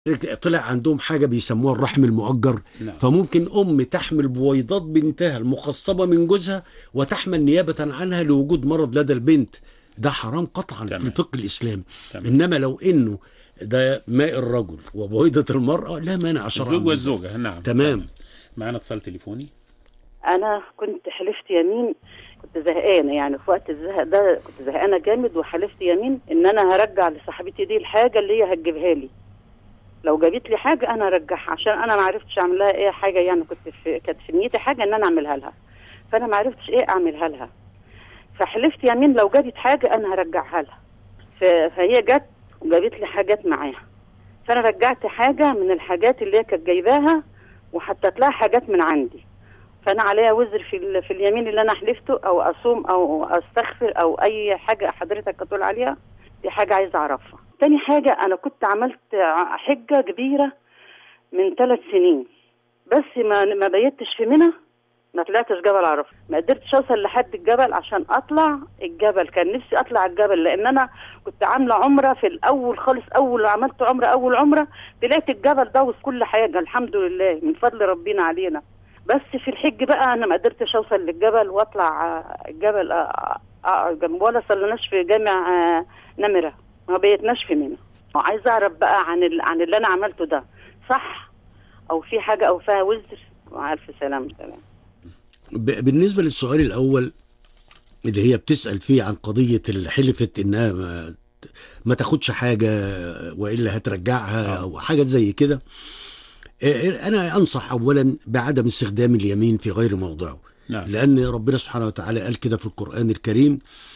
طلع عندهم حاجه بيسموها الرحم المؤجر نعم فممكن ام تحمل بويضات بنتها المخصبه من جوزها وتحمل نيابه عنها لوجود مرض لدى البنت ده حرام قطعا تمام. في الفقه الاسلامي تمام. انما لو انه ده ماء الرجل وبويضه المراه لا مانع شرعا الزوج من ذلك. والزوجة نعم تمام. معنا اتصال تليفوني انا كنت حلفت يمين كنت زهقانه يعني في وقت الزهق ده كنت زهقانه جامد وحلفت يمين ان انا هرجع لصاحبتي دي الحاجه اللي هي هتجيبها لي لو جابت لي حاجه انا هرجعها عشان انا ما عرفتش اعمل لها ايه حاجه يعني كنت في كانت في نيتي حاجه ان انا اعملها لها فانا ما عرفتش ايه اعملها لها فحلفت يمين لو جابت حاجه انا هرجعها لها ف- فهي جت وجابت لي حاجات معاها فانا رجعت حاجه من الحاجات اللي هي كانت جايباها وحطيت لها حاجات من عندي فانا عليا وزر في ال- في اليمين اللي انا حلفته او اصوم او استغفر او اي حاجه حضرتك هتقول عليها دي حاجه عايزه اعرفها تاني حاجه انا كنت عملت ع- حجه كبيره من ثلاث سنين بس ما ما بيتش في منى ما طلعتش جبل عرفه ما قدرتش اوصل لحد الجبل عشان اطلع الجبل كان نفسي اطلع الجبل لان انا كنت عامله عمره في الاول خالص اول عملت عمره اول عمره طلعت الجبل ده وسط كل حاجه الحمد لله من فضل ربنا علينا بس في الحج بقى انا ما قدرتش اوصل للجبل واطلع آه، الجبل آه، اقعد جنب ولا صليناش في جامع آه، نمره ما بيتناش في منى وعايزه اعرف بقى عن ال- عن اللي انا عملته ده صح او في حاجه او فيها وزر مع الف سلامه سلام ب- بالنسبه للسؤال الاول اللي هي بتسال فيه عن قضيه اللي حلفت انها ما, ما تاخدش حاجه والا هترجعها آه. او حاجه زي كده آه، انا انصح اولا بعدم استخدام اليمين في غير موضعه نعم لأن ربنا سبحانه وتعالى قال كده في القرآن الكريم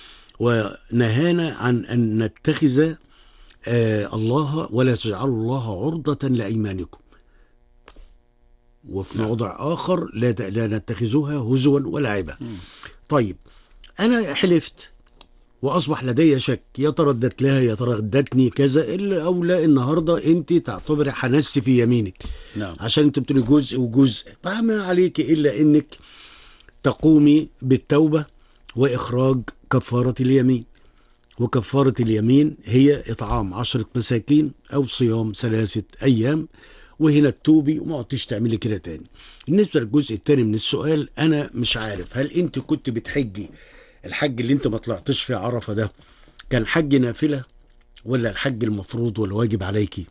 ونهانا عن أن نتخذ آه الله ولا تجعلوا الله عرضة لأيمانكم وفي نعم. موضع آخر لا ت- لا نتخذوها هزوا ولعبا مم. طيب أنا حلفت وأصبح لدي شك يا ترى ادت لها يا ترى ادتني كذا إلا أو لا النهاردة أنت تعتبري حنست في يمينك نعم عشان انت بتقولي جزء وجزء فما عليك الا انك تقومي بالتوبه واخراج كفاره اليمين وكفاره اليمين هي اطعام عشره مساكين او صيام ثلاثه ايام وهنا تتوبي وما عدتش تعملي كده تاني. بالنسبه للجزء الثاني من السؤال انا مش عارف هل انت كنت بتحجي الحج اللي انت ما طلعتش في عرفه ده كان حج نافله ولا الحج المفروض والواجب عليكي؟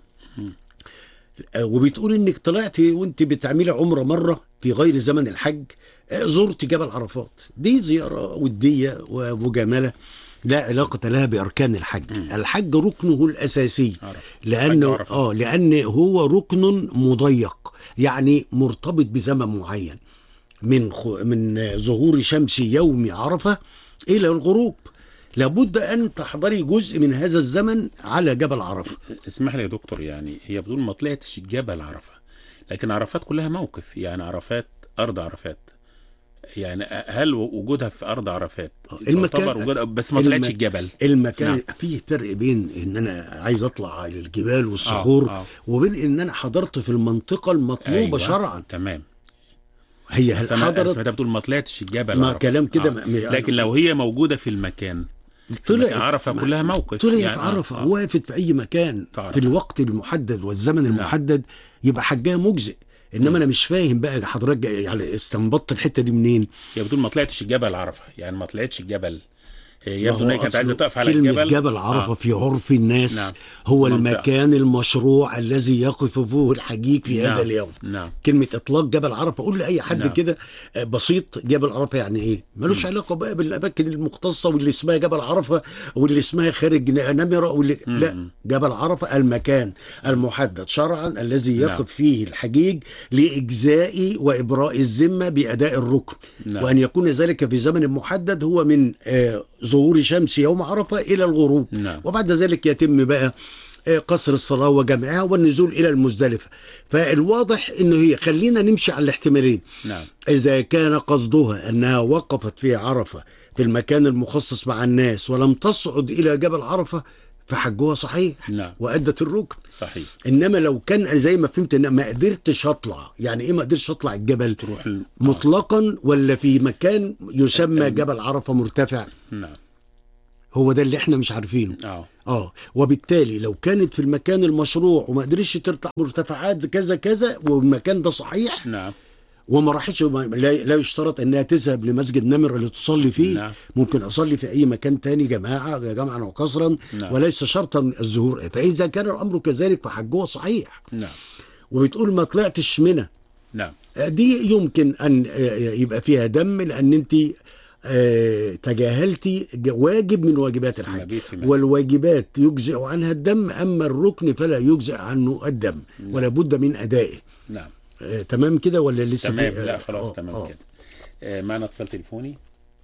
آه، وبتقول انك طلعتي وانت بتعملي عمره مره في غير زمن الحج آه، زرت جبل عرفات دي زياره وديه ومجامله لا علاقه لها باركان الحج الحج ركنه الاساسي عرفة. لانه حج عرفة. اه لان هو ركن مضيق يعني مرتبط بزمن معين من خ... من ظهور شمس يوم عرفه الى الغروب لابد ان تحضري جزء من هذا الزمن على جبل عرفه اسمح لي يا دكتور يعني هي بتقول ما طلعتش جبل عرفة لكن عرفات كلها موقف يعني عرفات أرض عرفات يعني هل وجودها في أرض عرفات المكان- تعتبر وجودها بس ما الم- طلعتش الجبل المكان نعم. نعم. فيه فرق بين ان انا عايز اطلع على الجبال والصخور آه، آه. وبين ان انا حضرت في المنطقه المطلوبه أيوة. شرعا تمام هي بس هل أنا حضرت سمعتها بتقول ما طلعتش الجبل ما عرفة. كلام كده آه. ما- ما- لكن لو هي موجودة في المكان طلعت عرفة ما- كلها موقف طلعت يعني، آه، عرفه آه. وقفت في اي مكان في عرفة. في الوقت المحدد والزمن المحدد يبقى حجها مجزئ انما انا مش فاهم بقى حضرتك جاي- يعني استنبطت الحته دي منين هي بتقول ما طلعتش الجبل عرفة يعني ما طلعتش الجبل هي ما يبدو هو ان هي كانت عايزه أصله تقف على كلمة الجبل جبل عرفة آه. في عرف الناس نعم. هو منطقة. المكان المشروع الذي يقف فيه الحجيج في نعم. هذا اليوم نعم كلمة إطلاق جبل عرفة قول لأي حد نعم. كده آه، بسيط جبل عرفة يعني إيه؟ ملوش علاقة بقى بالأماكن المختصة واللي اسمها جبل عرفة واللي اسمها خارج ن- نمرة واللي مم. لا جبل عرفة المكان المحدد شرعا الذي نعم. يقف فيه الحجيج لإجزاء وإبراء الذمة بأداء الركن نعم. وأن يكون ذلك في زمن محدد هو من آه، ظهور شمس يوم عرفة إلى الغروب نعم. وبعد ذلك يتم بقى آه، قصر الصلاة وجمعها والنزول إلى المزدلفة فالواضح أنه هي خلينا نمشي على الاحتمالين نعم إذا كان قصدها أنها وقفت في عرفة في المكان المخصص مع الناس ولم تصعد إلى جبل عرفة فحجها صحيح نعم وأدت الركن صحيح إنما لو كان زي ما فهمت إن ما قدرتش أطلع يعني إيه ما قدرتش أطلع الجبل تروح ال... آه. مطلقا ولا في مكان يسمى جبل عرفة مرتفع نعم هو ده اللي احنا مش عارفينه اه اه وبالتالي لو كانت في المكان المشروع وما قدرتش تطلع مرتفعات كذا كذا والمكان ده صحيح نعم وما راحتش وما- لا, لا يشترط انها تذهب لمسجد نمر اللي تصلي فيه نعم. ممكن اصلي في اي مكان تاني جماعه جمعا وقصرا نعم. وليس شرطا الظهور فاذا كان الامر كذلك فحجها صحيح نعم وبتقول ما طلعتش منها نعم دي يمكن ان يبقى فيها دم لان انت آه، تجاهلتي ج- واجب من واجبات الحج المبيت في مكة. والواجبات يجزئ عنها الدم اما الركن فلا يجزئ عنه الدم ولا بد من ادائه نعم آه، تمام كده ولا لسه تمام في- لا آه، خلاص آه، تمام آه. كده آه، معنا اتصال تليفوني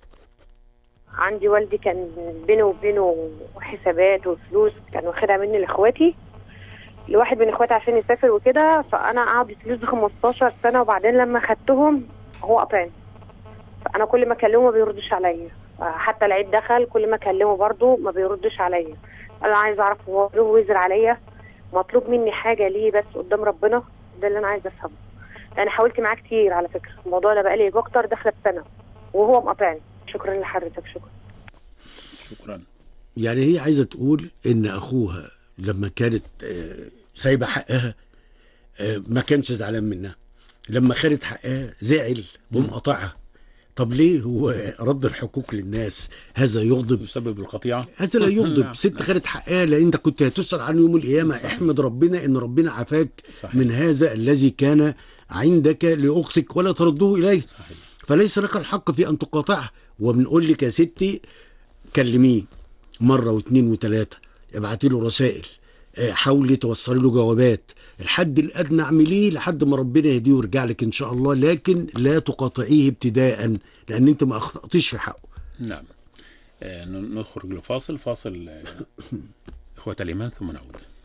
عندي والدي كان بينه وبينه حسابات وفلوس كان واخدها مني لاخواتي لواحد من اخواتي عشان يسافر وكده فانا قعد الفلوس دي 15 سنه وبعدين لما خدتهم هو قطعني فانا كل ما اكلمه ما بيردش عليا حتى العيد دخل كل ما اكلمه برضه ما بيردش عليا انا عايز اعرف هو له وزر عليا مطلوب مني حاجه ليه بس قدام ربنا ده اللي انا عايزه افهمه انا حاولت معاه كتير على فكره الموضوع ده بقالي اكتر داخله بسنه وهو مقاطعني شكرا لحضرتك شكرا شكرا يعني هي عايزه تقول ان اخوها لما كانت آه، سايبه حقها آه، ما كانش زعلان منها لما خدت حقها زعل ومقاطعها طب ليه هو رد الحقوق للناس هذا يغضب يسبب القطيعه هذا لا يغضب نعم، ست خدت حقها لان انت كنت هتسال عن يوم القيامه صحيح. احمد ربنا ان ربنا عافاك صحيح. من هذا الذي كان عندك لاختك ولا ترده اليه صحيح فليس لك الحق في ان تقاطعه وبنقول لك يا ستي كلميه مره واثنين وثلاثه ابعتي له رسائل آه، حاولي توصلي له جوابات الحد الادنى اعمليه لحد ما ربنا يهديه ويرجع لك ان شاء الله لكن لا تقاطعيه ابتداء لان انت ما اخطاتيش في حقه نعم آه، ن- نخرج لفاصل فاصل آه، اخوة الايمان ثم نعود